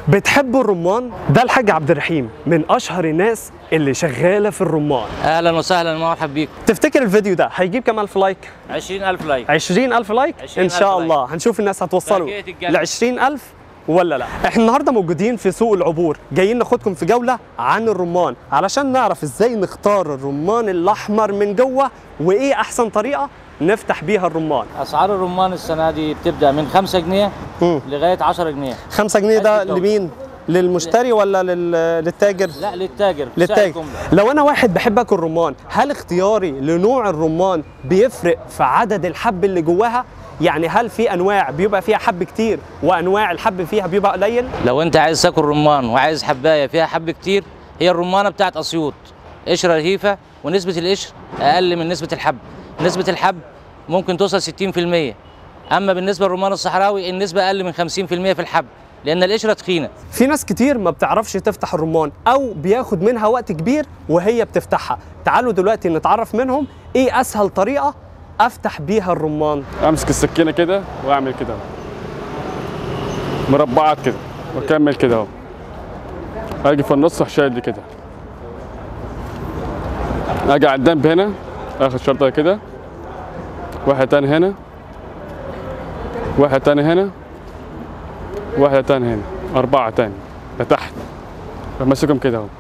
بتحبوا الرمان؟ ده الحاج عبد الرحيم من اشهر الناس اللي شغاله في الرمان اهلا وسهلا ومرحبا بيكم تفتكر الفيديو ده هيجيب كام الف لايك 20000 لايك 20000 لايك ان 20,000 شاء لايك. الله هنشوف الناس هتوصلوا بقية الجنة. ل 20000 ولا لا احنا النهارده موجودين في سوق العبور جايين ناخدكم في جوله عن الرمان علشان نعرف ازاي نختار الرمان الاحمر من جوه وايه احسن طريقه نفتح بيها الرمان اسعار الرمان السنه دي بتبدا من 5 جنيه مم. لغايه 10 جنيه 5 جنيه ده عايز تتجوز. لمين للمشتري ولا لل- للتاجر لا للتاجر سعر للتاجر جملة. لو انا واحد بحب اكل رمان هل اختياري لنوع الرمان بيفرق في عدد الحب اللي جواها يعني هل في انواع بيبقى فيها حب كتير وانواع الحب فيها بيبقى قليل لو انت عايز تاكل رمان وعايز حبايه فيها حب كتير هي الرمانه بتاعت اسيوط قشره رهيفه ونسبه القشر اقل من نسبه الحب نسبه الحب ممكن توصل 60% اما بالنسبه للرمان الصحراوي النسبه اقل من 50% في الحب لان القشره تخينه في ناس كتير ما بتعرفش تفتح الرمان او بياخد منها وقت كبير وهي بتفتحها تعالوا دلوقتي نتعرف منهم ايه اسهل طريقه افتح بيها الرمان امسك السكينه كده واعمل كده مربعات كده واكمل كده اهو اجي في النص شايل دي كده اجي على الجنب هنا اخد شرطه كده واحد تاني هنا واحد تاني هنا واحد تاني هنا أربعة تاني لتحت بمسكهم كده اهو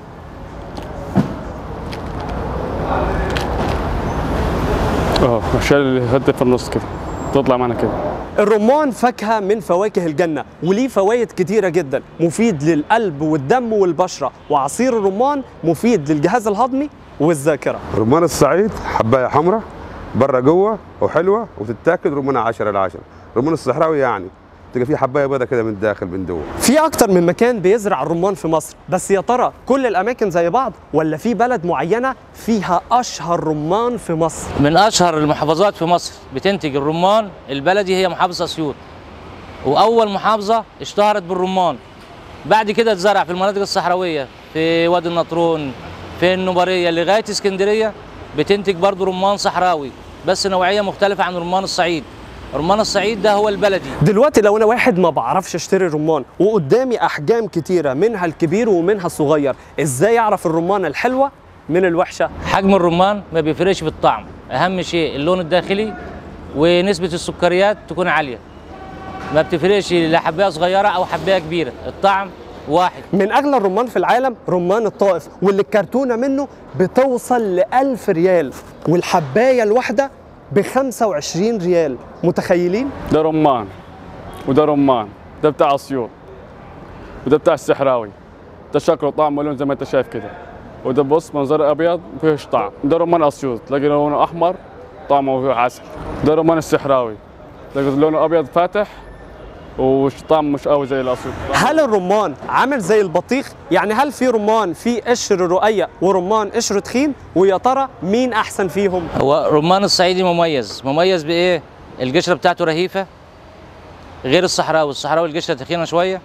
اه شايل الهد في النص كده تطلع معنا كده الرمان فاكهه من فواكه الجنه وليه فوائد كتيره جدا مفيد للقلب والدم والبشره وعصير الرمان مفيد للجهاز الهضمي والذاكره رمان الصعيد حبايه حمراء برا جوه وحلوه وتتاكل رمانها 10 على 10 رمان الصحراوي يعني تلقى فيه حبايه بيضه كده من الداخل من جوه في اكتر من مكان بيزرع الرمان في مصر بس يا ترى كل الاماكن زي بعض ولا في بلد معينه فيها اشهر رمان في مصر من اشهر المحافظات في مصر بتنتج الرمان البلدي هي محافظه اسيوط واول محافظه اشتهرت بالرمان بعد كده اتزرع في المناطق الصحراويه في وادي النطرون في النوباريه لغايه اسكندريه بتنتج برضو رمان صحراوي بس نوعيه مختلفه عن رمان الصعيد رمان الصعيد ده هو البلدي دلوقتي لو انا واحد ما بعرفش اشتري رمان وقدامي احجام كتيره منها الكبير ومنها الصغير ازاي اعرف الرمان الحلوه من الوحشه حجم الرمان ما بيفرقش في الطعم اهم شيء اللون الداخلي ونسبه السكريات تكون عاليه ما بتفرقش لا حبايه صغيره او حبايه كبيره الطعم واحد من اغلى الرمان في العالم رمان الطائف واللي الكرتونه منه بتوصل ل 1000 ريال والحبايه الواحده ب 25 ريال متخيلين ده رمان وده رمان ده بتاع اسيوط وده بتاع الصحراوي ده شكله طعم ولون زي ما انت شايف كده وده بص منظره ابيض ما فيهش طعم ده رمان اسيوط تلاقي لونه احمر طعمه فيه عسل ده رمان الصحراوي تلاقي لونه ابيض فاتح وطعم مش قوي زي الاسيوط هل الرمان عامل زي البطيخ يعني هل في رمان فيه قشر رقيق ورمان قشر تخين ويا ترى مين احسن فيهم هو رمان الصعيدي مميز مميز بايه القشره بتاعته رهيفه غير الصحراوي الصحراوي القشره تخينه شويه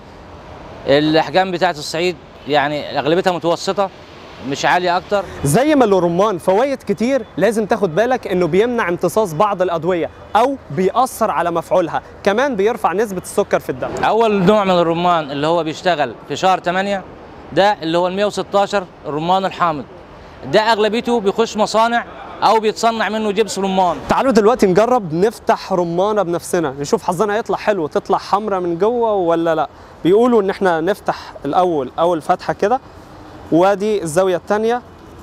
الاحجام بتاعت الصعيد يعني اغلبيتها متوسطه مش عاليه اكتر زي ما الرمان فوائد كتير لازم تاخد بالك انه بيمنع امتصاص بعض الادويه او بيأثر على مفعولها كمان بيرفع نسبه السكر في الدم اول نوع من الرمان اللي هو بيشتغل في شهر 8 ده اللي هو ال 116 الرمان الحامض ده اغلبيته بيخش مصانع او بيتصنع منه جبس رمان تعالوا دلوقتي نجرب نفتح رمانه بنفسنا نشوف حظنا هيطلع حلو تطلع حمرا من جوه ولا لا بيقولوا ان احنا نفتح الاول اول فتحه كده وادي الزاويه الثانيه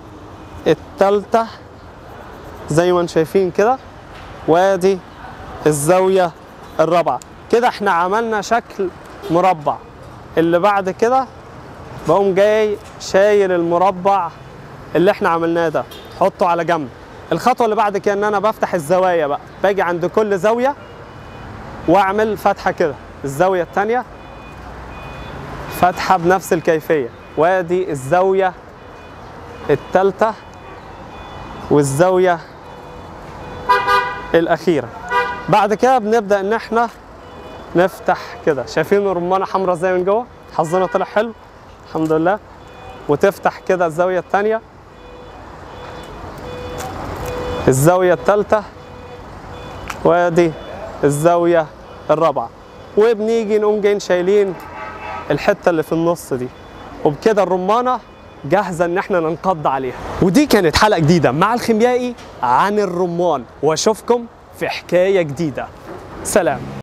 الثالثه زي ما انتم شايفين كده وادي الزاويه الرابعه كده احنا عملنا شكل مربع اللي بعد كده بقوم جاي شايل المربع اللي احنا عملناه ده حطه على جنب الخطوه اللي بعد كده ان انا بفتح الزوايا بقى باجي عند كل زاويه واعمل فتحه كده الزاويه الثانيه فتحه بنفس الكيفيه وادي الزاويه الثالثه والزاويه الاخيره بعد كده بنبدا ان احنا نفتح كده شايفين الرمانه حمراء ازاي من جوه حظنا طلع حلو الحمد لله وتفتح كده الزاويه الثانيه الزاويه الثالثه وادي الزاويه الرابعه وبنيجي نقوم جايين شايلين الحته اللي في النص دي وبكده الرمانه جاهزه ان احنا ننقض عليها ودي كانت حلقه جديده مع الخيميائي عن الرمان واشوفكم في حكايه جديده سلام